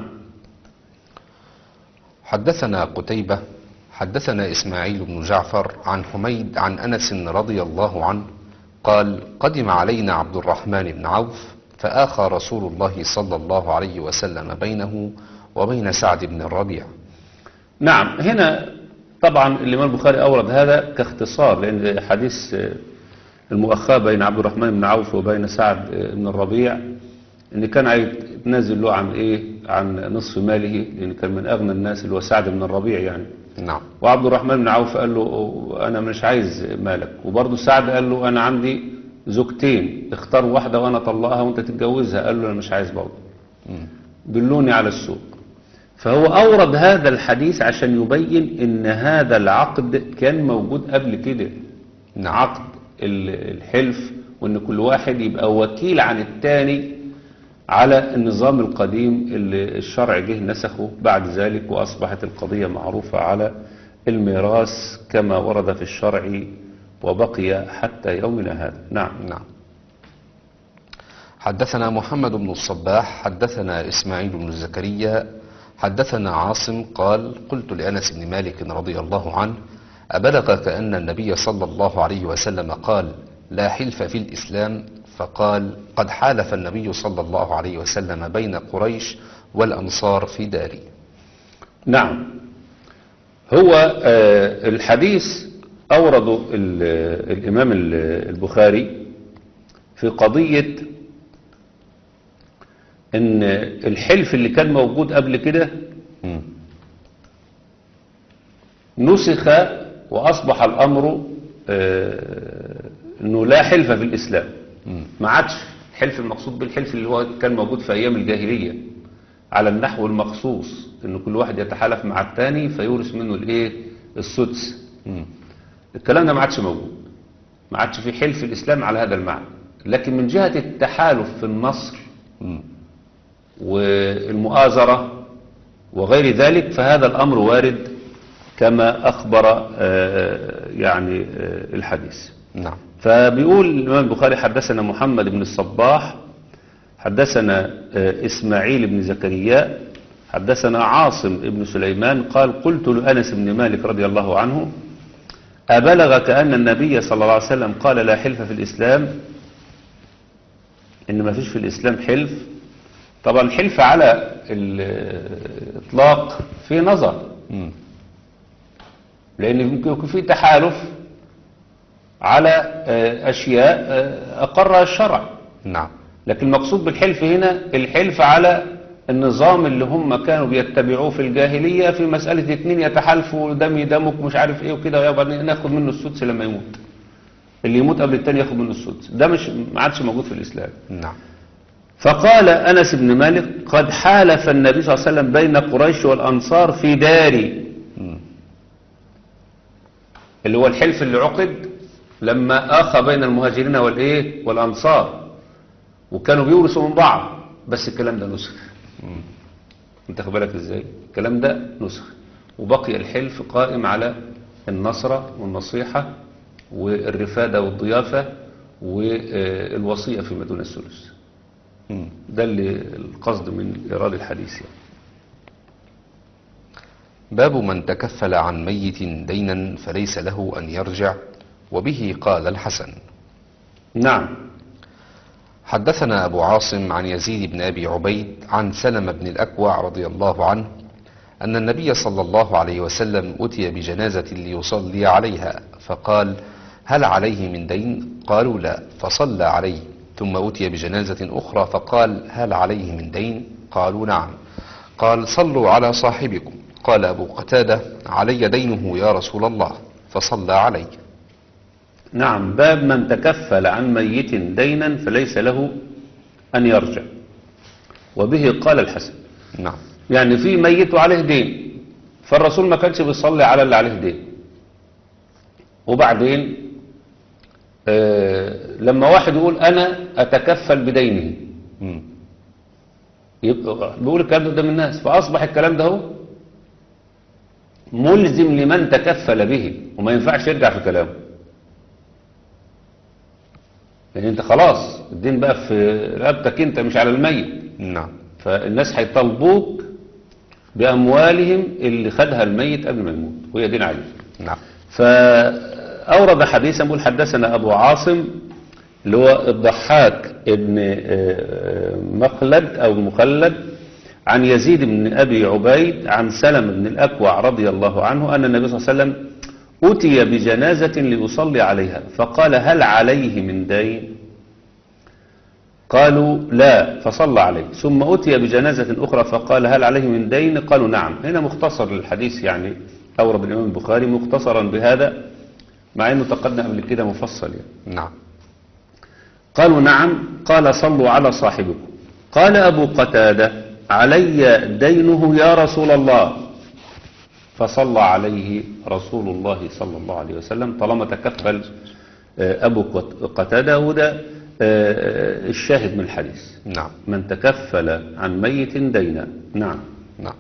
حدثنا قتيبة حدثنا إسماعيل بن جعفر عن حميد عن أنس رضي الله عنه قال قدم علينا عبد الرحمن بن عوف فآخى رسول الله صلى الله عليه وسلم بينه وبين سعد بن الربيع نعم هنا طبعا الإمام البخاري أورد هذا كاختصار لأن حديث آه، المؤاخاة بين عبد الرحمن بن عوف وبين سعد آه، بن الربيع إن كان هيتنازل له عن إيه عن نصف ماله لأن كان من أغنى الناس اللي هو سعد بن الربيع يعني نعم وعبد الرحمن بن عوف قال له أنا مش عايز مالك وبرضه سعد قال له أنا عندي زوجتين اختار واحدة وأنا طلقها وأنت تتجوزها قال له أنا مش عايز برضه مم. دلوني على السوق فهو أورد هذا الحديث عشان يبين إن هذا العقد كان موجود قبل كده نعم. عقد ال- الحلف وإن كل واحد يبقى وكيل عن التاني على النظام القديم اللي الشرع جه نسخه بعد ذلك وأصبحت القضية معروفة على الميراث كما ورد في الشرع وبقي حتى يومنا هذا نعم نعم حدثنا محمد بن الصباح حدثنا إسماعيل بن زكريا حدثنا عاصم قال قلت لأنس بن مالك رضي الله عنه أبلغك أن النبي صلى الله عليه وسلم قال لا حلف في الإسلام فقال قد حالف النبي صلى الله عليه وسلم بين قريش والأنصار في داري نعم هو آه، الحديث أورده ال- الإمام ال- البخاري في قضية إن الحلف اللي كان موجود قبل كده مم. نسخ وأصبح الأمر آه، إنه لا حلف في الإسلام مم. ما عادش الحلف المقصود بالحلف اللي هو كان موجود في أيام الجاهلية على النحو المخصوص إن كل واحد يتحالف مع التاني فيورث منه الإيه السدس مم. الكلام ده ما عادش موجود ما عادش في حلف في الإسلام على هذا المعنى لكن من جهة التحالف في النصر مم. والمؤازرة وغير ذلك فهذا الأمر وارد كما أخبر آه، يعني آه، الحديث نعم فبيقول الإمام البخاري حدثنا محمد بن الصباح حدثنا آه، إسماعيل بن زكريا حدثنا عاصم بن سليمان قال قلت لأنس بن مالك رضي الله عنه أبلغك أن النبي صلى الله عليه وسلم قال لا حلف في الإسلام إن ما فيش في الإسلام حلف طبعا الحلف على الإطلاق في نظر مم. لأن يمكن يكون في تحالف على آه، أشياء آه، أقرها الشرع نعم لكن المقصود بالحلف هنا الحلف على النظام اللي هم كانوا بيتبعوه في الجاهلية في مسألة اتنين يتحالفوا دمي دمك مش عارف ايه وكده وبعدين ناخد منه السدس لما يموت اللي يموت قبل التاني ياخد منه السدس ده مش ما عادش موجود في الإسلام نعم فقال أنس بن مالك قد حالف النبي صلى الله عليه وسلم بين قريش والأنصار في داري مم. اللي هو الحلف اللي عقد لما آخى بين المهاجرين والإيه والأنصار وكانوا بيورثوا من بعض بس الكلام ده نسخ انت خد بالك ازاي الكلام ده نسخ وبقي الحلف قائم على النصرة والنصيحة والرفادة والضيافة والوصية فيما دون الثلث مم. ده اللي القصد من إيراد الحديث يعني. باب من تكفل عن ميت دينا فليس له أن يرجع وبه قال الحسن نعم حدثنا أبو عاصم عن يزيد بن أبي عبيد عن سلم بن الأكوع رضي الله عنه أن النبي صلى الله عليه وسلم أتي بجنازة ليصلي عليها فقال هل عليه من دين قالوا لا فصلى عليه ثم أتي بجنازة أخرى فقال هل عليه من دين قالوا نعم قال صلوا على صاحبكم قال أبو قتادة علي دينه يا رسول الله فصلى عليه نعم باب من تكفل عن ميت دينا فليس له أن يرجع وبه قال الحسن نعم يعني في ميت وعليه دين فالرسول ما كانش بيصلي على اللي عليه دين وبعدين آه لما واحد يقول أنا أتكفل بدينه مم. يبقى بيقول الكلام ده قدام الناس فأصبح الكلام ده هو ملزم لمن تكفل به وما ينفعش يرجع في كلامه لأن أنت خلاص الدين بقى في رقبتك أنت مش على الميت نعم فالناس هيطالبوك بأموالهم اللي خدها الميت قبل ما يموت وهي دين عليه نعم فأورد حديثا يقول حدثنا أبو عاصم اللي هو الضحاك ابن آه، مخلد أو مخلد عن يزيد بن أبي عبيد عن سلم بن الأكوع رضي الله عنه أن النبي صلى الله عليه وسلم أتي بجنازة ليصلي عليها فقال هل عليه من دين قالوا لا فصلى عليه ثم أتي بجنازة أخرى فقال هل عليه من دين قالوا نعم هنا مختصر للحديث يعني أورد الإمام البخاري مختصرا بهذا مع أنه تقدم قبل كده مفصل يعني. نعم قالوا نعم قال صلوا على صاحبكم قال أبو قتادة علي دينه يا رسول الله فصلى عليه رسول الله صلى الله عليه وسلم طالما تكفل آه، أبو قت- قتادة وده آه، الشاهد من الحديث نعم من تكفل عن ميت دينا نعم نعم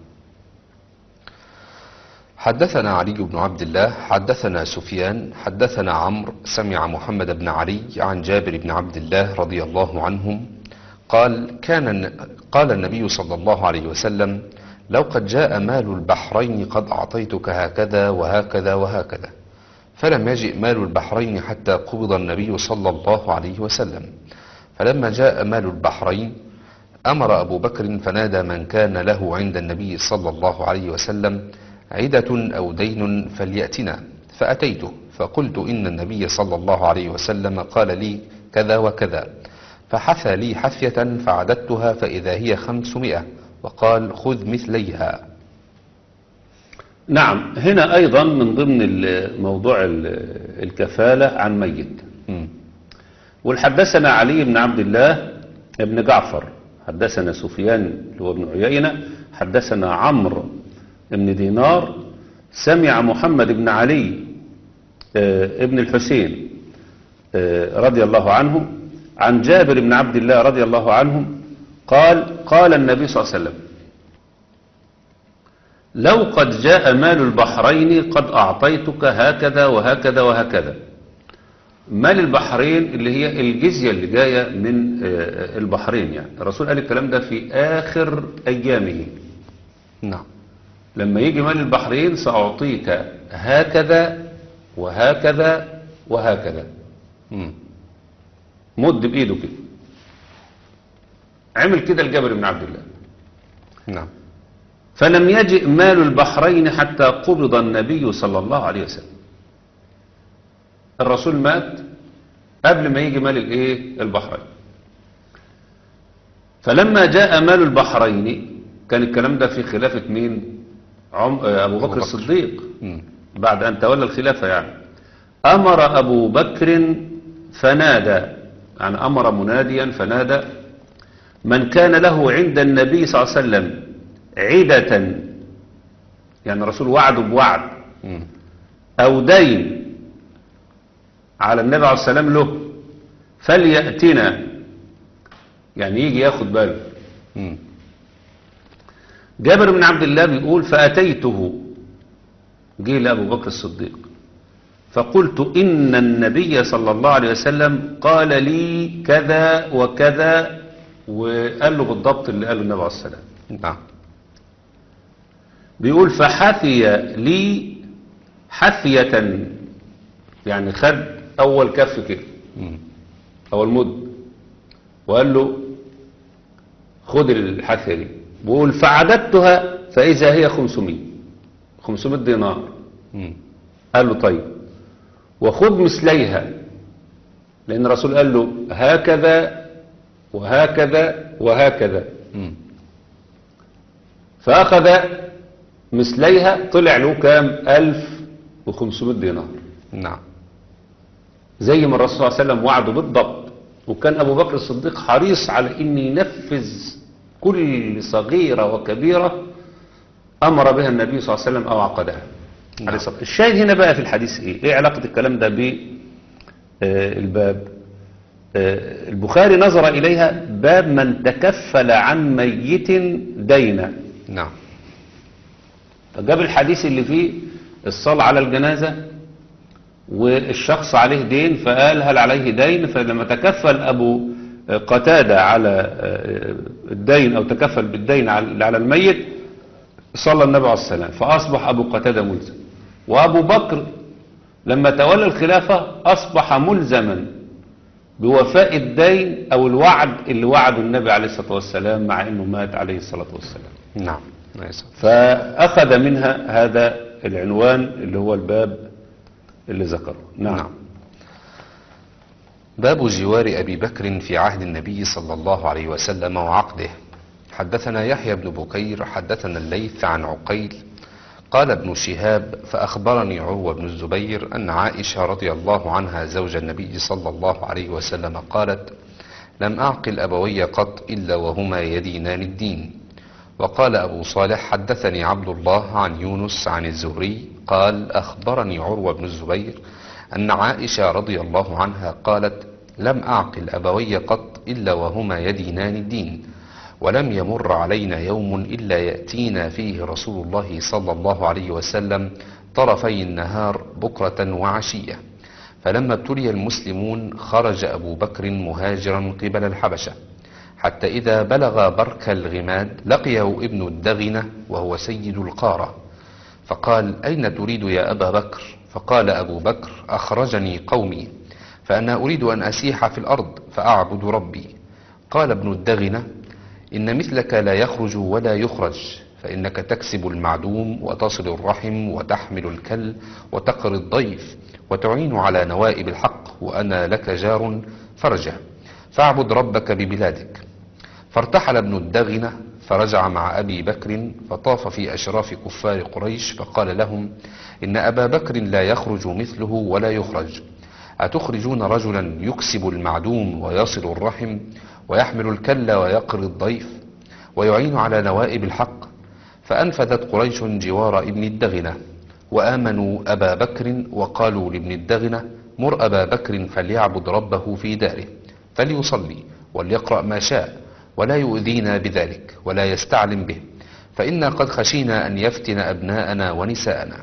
حدثنا علي بن عبد الله حدثنا سفيان حدثنا عمرو سمع محمد بن علي عن جابر بن عبد الله رضي الله عنهم قال كان قال النبي صلى الله عليه وسلم لو قد جاء مال البحرين قد أعطيتك هكذا وهكذا وهكذا فلم يجئ مال البحرين حتى قبض النبي صلى الله عليه وسلم فلما جاء مال البحرين أمر أبو بكر فنادى من كان له عند النبي صلى الله عليه وسلم عدة أو دين فليأتنا فأتيته فقلت إن النبي صلى الله عليه وسلم قال لي كذا وكذا فحثى لي حثية فعددتها فإذا هي خمسمائة وقال خذ مثليها نعم هنا أيضا من ضمن ال- موضوع ال- الكفالة عن ميت مم. والحدثنا علي بن عبد الله بن جعفر حدثنا سفيان اللي هو ابن عيينة حدثنا عمرو بن دينار سمع محمد بن علي آه، ابن الحسين آه، رضي الله عنه عن جابر بن عبد الله رضي الله عنه قال قال النبي صلى الله عليه وسلم لو قد جاء مال البحرين قد أعطيتك هكذا وهكذا وهكذا مال البحرين اللي هي الجزية اللي جاية من آه، البحرين يعني الرسول قال الكلام ده في آخر أيامه نعم لما يجي مال البحرين سأعطيك هكذا وهكذا وهكذا مم. مد بإيده كده عمل كده الجابر بن عبد الله نعم فلم يجئ مال البحرين حتى قبض النبي صلى الله عليه وسلم الرسول مات قبل ما يجي مال الايه البحرين فلما جاء مال البحرين كان الكلام ده في خلافة مين عم... آه، أبو بكر بكر. الصديق مم. بعد أن تولى الخلافة يعني أمر أبو بكر فنادى يعني أمر مناديا فنادى من كان له عند النبي صلى الله عليه وسلم عدة يعني الرسول وعده بوعد مم. أو دين على النبي عليه السلام له فليأتنا يعني يجي ياخد باله مم. جابر بن عبد الله بيقول فأتيته جه لأبو بكر الصديق فقلت إن النبي صلى الله عليه وسلم قال لي كذا وكذا وقال له بالضبط اللي قاله النبي عليه السلام نعم بيقول فحثي لي حثية يعني خد أول كف كده مم. أو المد وقال له خد الحثية دي بيقول فعددتها فإذا هي 500 500 دينار مم. قال له طيب وخذ مثليها لأن الرسول قال له هكذا وهكذا وهكذا مم. فأخذ مثليها طلع له كام 1500 دينار نعم زي ما الرسول صلى الله عليه وسلم وعده بالضبط وكان أبو بكر الصديق حريص على أن ينفذ كل صغيرة وكبيرة أمر بها النبي صلى الله عليه وسلم أو عقدها نعم. عليه الصلاة الشاهد هنا بقى في الحديث إيه إيه علاقة الكلام ده بالباب البخاري نظر إليها باب من تكفل عن ميت دينا نعم فجاب الحديث اللي فيه الصلاة على الجنازة والشخص عليه دين فقال هل عليه دين فلما تكفل أبو قتادة على الدين أو تكفل بالدين على على الميت صلى النبي عليه السلام فأصبح أبو قتادة ملزم وأبو بكر لما تولى الخلافة أصبح ملزما بوفاء الدين أو الوعد اللي وعده النبي عليه الصلاة والسلام مع أنه مات عليه الصلاة والسلام نعم عليه الصلاة فأخذ منها هذا العنوان اللي هو الباب اللي ذكره نعم, نعم. باب جوار أبي بكر في عهد النبي صلى الله عليه وسلم وعقده حدثنا يحيى بن بكير حدثنا الليث عن عقيل قال ابن شهاب فأخبرني عروة بن الزبير أن عائشة رضي الله عنها زوج النبي صلى الله عليه وسلم قالت لم أعقل أبوي قط إلا وهما يدينان الدين وقال أبو صالح حدثني عبد الله عن يونس عن الزهري قال أخبرني عروة بن الزبير أن عائشة رضي الله عنها قالت لم أعقل أبوي قط إلا وهما يدينان الدين ولم يمر علينا يوم إلا يأتينا فيه رسول الله صلى الله عليه وسلم طرفي النهار بكرة وعشية فلما ابتلي المسلمون خرج أبو بكر مهاجرا قبل الحبشة حتى إذا بلغ برك الغماد لقيه ابن الدغنة وهو سيد القارة فقال أين تريد يا أبا بكر فقال أبو بكر أخرجني قومي فأنا أريد أن أسيح في الأرض فأعبد ربي قال ابن الدغنة إن مثلك لا يخرج ولا يخرج فإنك تكسب المعدوم وتصل الرحم وتحمل الكل وتقر الضيف وتعين على نوائب الحق وأنا لك جار فرجه فاعبد ربك ببلادك فارتحل ابن الدغنة فرجع مع أبي بكر فطاف في أشراف كفار قريش فقال لهم إن أبا بكر لا يخرج مثله ولا يخرج أتخرجون رجلا يكسب المعدوم ويصل الرحم ويحمل الكل ويقر الضيف ويعين على نوائب الحق فأنفذت قريش جوار ابن الدغنة وآمنوا أبا بكر وقالوا لابن الدغنة مر أبا بكر فليعبد ربه في داره فليصلي وليقرأ ما شاء ولا يؤذينا بذلك ولا يستعلم به فإنا قد خشينا أن يفتن أبناءنا ونساءنا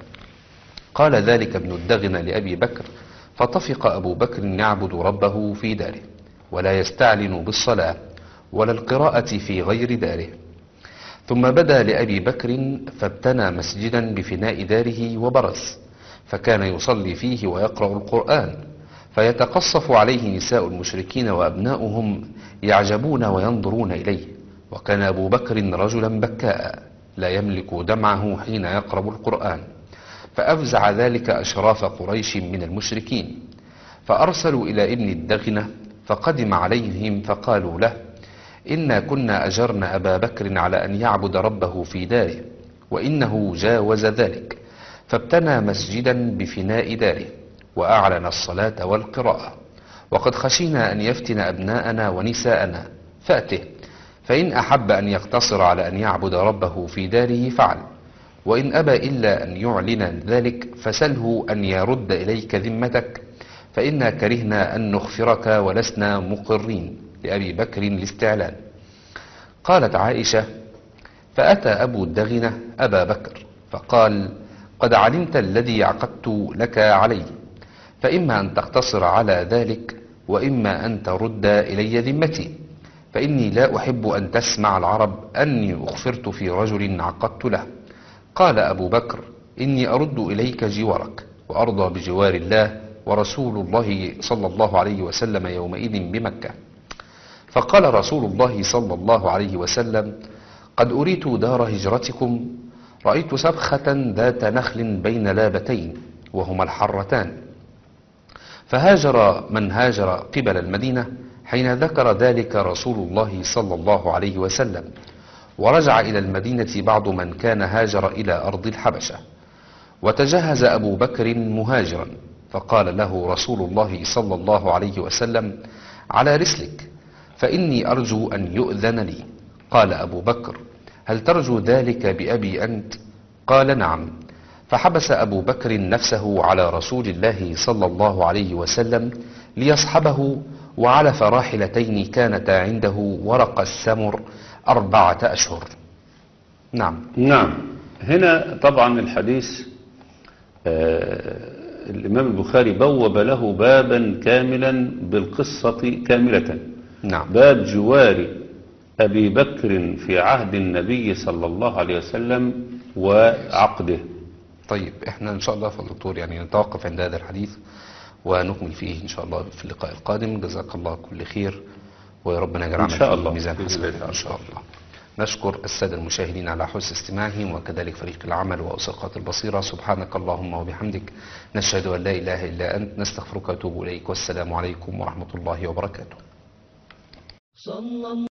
قال ذلك ابن الدغنة لأبي بكر فطفق أبو بكر يعبد ربه في داره ولا يستعلن بالصلاة ولا القراءة في غير داره ثم بدا لأبي بكر فابتنى مسجدا بفناء داره وبرز فكان يصلي فيه ويقرأ القرآن فيتقصف عليه نساء المشركين وأبناؤهم يعجبون وينظرون إليه وكان أبو بكر رجلا بكاء لا يملك دمعه حين يقرأ القرآن فأفزع ذلك أشراف قريش من المشركين فأرسلوا إلى ابن الدغنة فقدم عليهم فقالوا له إنا كنا أجرنا أبا بكر على أن يعبد ربه في داره وإنه جاوز ذلك فابتنى مسجدا بفناء داره وأعلن الصلاة والقراءة وقد خشينا أن يفتن أبناءنا ونساءنا فأته فإن أحب أن يقتصر على أن يعبد ربه في داره فعل وإن أبى إلا أن يعلن ذلك فسله أن يرد إليك ذمتك فإنا كرهنا أن نغفرك ولسنا مقرين لأبي بكر الاستعلان قالت عائشة فأتى أبو الدغنة أبا بكر فقال قد علمت الذي عقدت لك عليه فإما أن تقتصر على ذلك وإما أن ترد إلي ذمتي فإني لا أحب أن تسمع العرب أني أغفرت في رجل عقدت له قال أبو بكر إني أرد إليك جوارك وأرضى بجوار الله ورسول الله صلى الله عليه وسلم يومئذ بمكة فقال رسول الله صلى الله عليه وسلم قد أريت دار هجرتكم رأيت سبخة ذات نخل بين لابتين وهما الحرتان فهاجر من هاجر قبل المدينة حين ذكر ذلك رسول الله صلى الله عليه وسلم ورجع إلى المدينة بعض من كان هاجر إلى أرض الحبشة وتجهز أبو بكر مهاجرا فقال له رسول الله صلى الله عليه وسلم على رسلك فإني أرجو أن يؤذن لي قال أبو بكر هل ترجو ذلك بأبي أنت قال نعم فحبس أبو بكر نفسه على رسول الله صلى الله عليه وسلم ليصحبه وعلف راحلتين كانتا عنده ورق السمر أربعة أشهر نعم نعم هنا طبعا الحديث آه الإمام البخاري بوب له بابا كاملا بالقصة كاملة نعم باب جوار أبي بكر في عهد النبي صلى الله عليه وسلم وعقده طيب احنا ان شاء الله فضل الدكتور يعني نتوقف عند هذا الحديث ونكمل فيه ان شاء الله في اللقاء القادم جزاك الله كل خير ويا ربنا يجعلنا إن شاء في الله. ميزان بإذن حسنات الله ان شاء الله نشكر السادة المشاهدين على حسن استماعهم وكذلك فريق العمل وأسقاط البصيرة سبحانك اللهم وبحمدك نشهد أن لا إله إلا أنت نستغفرك ونتوب إليك والسلام عليكم ورحمة الله وبركاته صلى